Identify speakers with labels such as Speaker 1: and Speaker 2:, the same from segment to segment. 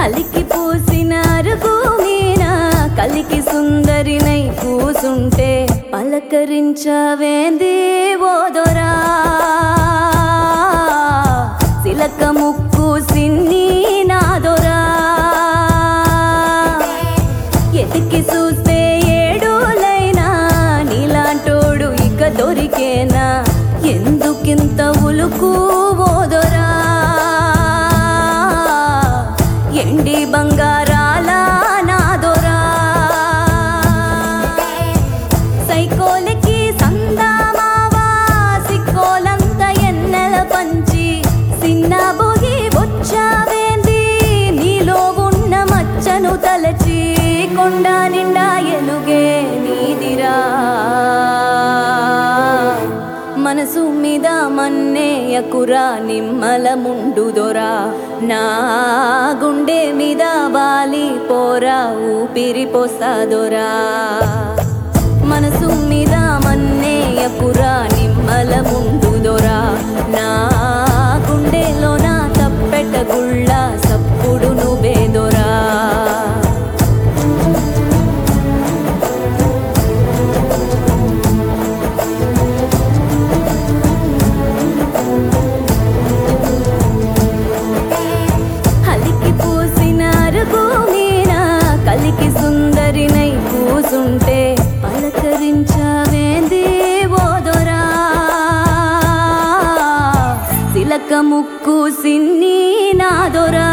Speaker 1: అలికి పూసిన అరుగు మీన కలికి సుందరినై కూసుంటే పలకరించవేంది ఓదొరా సిలక ముక్కు సిన్ని నాదొరా ఎతికి చూస్తే ఏడులైనా నీలాంటోడు ఇక దొరికేనా ఎందుకింత ఉలుకు ఓదొరా ఎండి బంగారాల నాదొరా సైకోలకి సందామావా సిక్కోలంత ఎన్నెల పంచి సిన్న బొగి వచ్చావేంది నీలో ఉన్న మచ్చను తలచి కొండ నిండా ఎలుగే నీదిరా మనసు మీద మన్నేయకురా నిమ్మల ముండుదొరా నా గుండె మీద వాలి పోరా ఊపిరి పోసాదొరా మనసు మీద మన్నేయకురా నిమ్మల ముండుదొరా నా గుండెలో నా తప్పెట గుళ్ళ సప్పుడు నువ్వేదొరా హలికి పూసిన అరుగు మీన కలికి సుందరినై కూసుంటే పలకరించవేంది ఓదొరా సిలక ముక్కు సిన్ని నాదొరా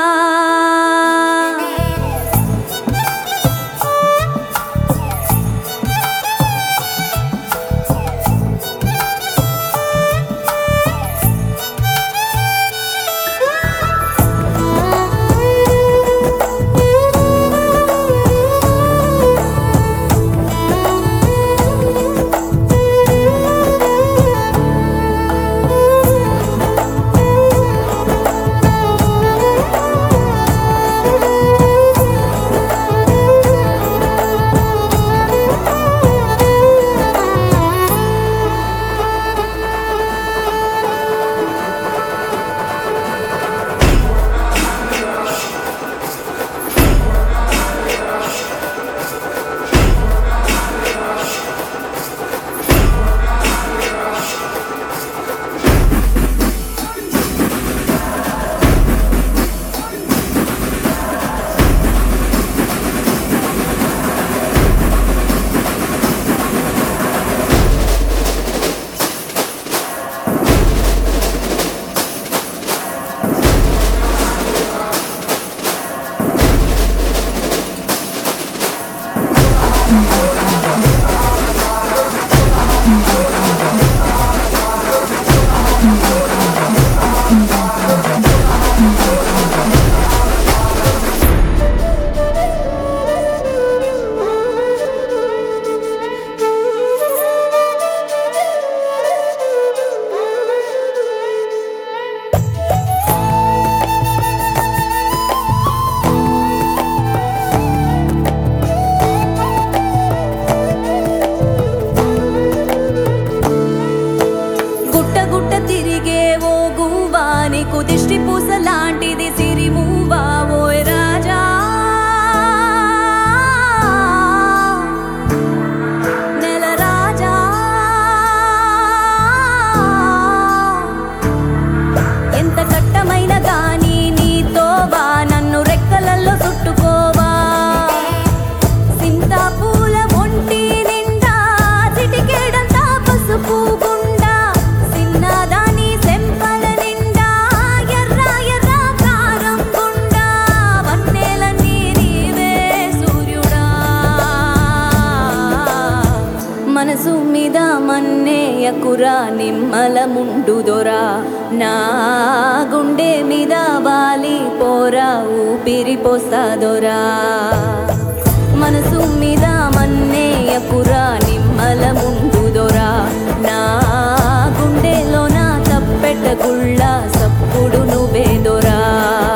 Speaker 1: గుట్ట గుట్ట తిరిగే ఓ గువ్వా నీకు దిష్టి పూస లాంటిది సిరిమువ్వా ఓయ్ రాజా నెల రాజా ఎంత కట్టమైన గాని నీతోవా నన్ను రెక్కలల్లో చుట్టుకోవా సింతా పూల ఒంటి నిండా చిటికేడంతా పసుపు గుండా సిన్నదాని సెంపల నిండా ఎర్ర ఎర్ర కారం గుండా వన్నెలన్నీ నీవే సూర్యుడా మనసు మీద మన్నేయకురా నిమ్మల ముండుదొరా నా గుండె మీద వాలి పోరా ఊపిరి పోసాదొరా మనసు మీద మన్నేయకురా నిమ్మల ముందుదొరా నా గుండెలో నా తప్పెట గుళ్ళ సప్పుడు నువ్వేదొరా